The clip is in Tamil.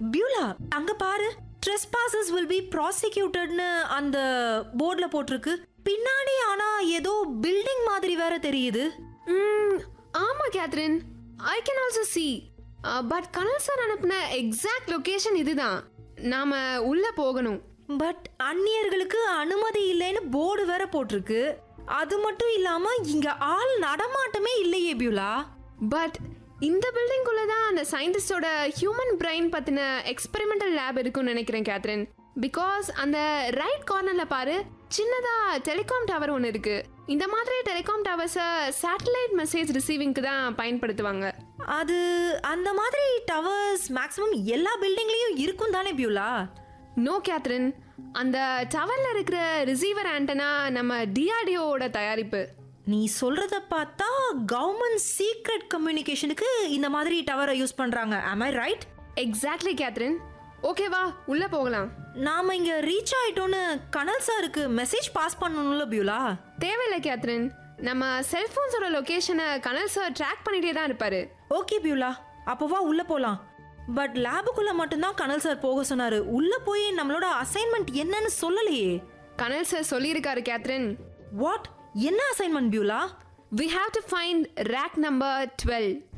பியூலா அங்க பாரு trespassers will be prosecuted-னு அந்த போர்ட்ல போட்டிருக்கு பின்னாடி ஆனா ஏதோ பில்டிங் மாதிரி வேற தெரியுது ம் ஆமா Catherine I can also see but Kanal sir அனுப்பின எக்ஸாக்ட் லொகேஷன் இதுதான் நாம உள்ள போகணும் பட் அந்நியர்களுக்கு அனுமதி இல்லைன்னு போர்டு வேற போட்டிருக்கு அது மட்டும் இல்லாம இங்க ஆள் நடமாட்டமே இல்லையே பியூலா பட் இந்த பில்டிங்குள்ள தான் அந்த சயின்டிஸ்டோட ஹியூமன் பிரெயின் பத்தின எக்ஸ்பெரிமெண்டல் லேப் இருக்கும்னு நினைக்கிறேன் கேத்ரின் பிகாஸ் அந்த ரைட் கார்னர்ல பாரு சின்னதா டெலிகாம் டவர் ஒன்று இருக்கு இந்த மாதிரி டெலிகாம் டவர்ஸை சேட்டலைட் மெசேஜ் ரிசீவிங்க்கு தான் பயன்படுத்துவாங்க அது அந்த மாதிரி டவர்ஸ் மேக்ஸிமம் எல்லா பில்டிங்லயும் இருக்கும் தானே பியூலா நோ கேத்ரின் அந்த டவர்ல இருக்கிற ரிசீவர் ஆண்டனா நம்ம டிஆர்டிஓட தயாரிப்பு நீ சொல்றத பார்த்தா கவர்மெண்ட் சீக்ரெட் கம்யூனிகேஷனுக்கு இந்த மாதிரி டவரை யூஸ் பண்றாங்க am I right exactly Catherine ஓகேவா உள்ள போகலாம் நாம இங்க ரீச் ஆயிட்டோம்னு கனல் சாருக்கு மெசேஜ் பாஸ் பண்ணணும்ல பியூலா தேவையில்லை கேத்ரின் நம்ம செல்போன்ஸோட லொகேஷனை கனல் சார் ட்ராக் பண்ணிட்டே தான் இருப்பாரு ஓகே பியூலா அப்போ வா உள்ள போலாம் பட் லேபுக்குள்ள மட்டும்தான் கனல் சார் போக சொன்னாரு உள்ள போய் நம்மளோட அசைன்மெண்ட் என்னன்னு சொல்லலையே கனல் சார் சொல்லியிருக்காரு கேத்ரின் வாட் என்ன assignment Beulah we have to find rack number twelve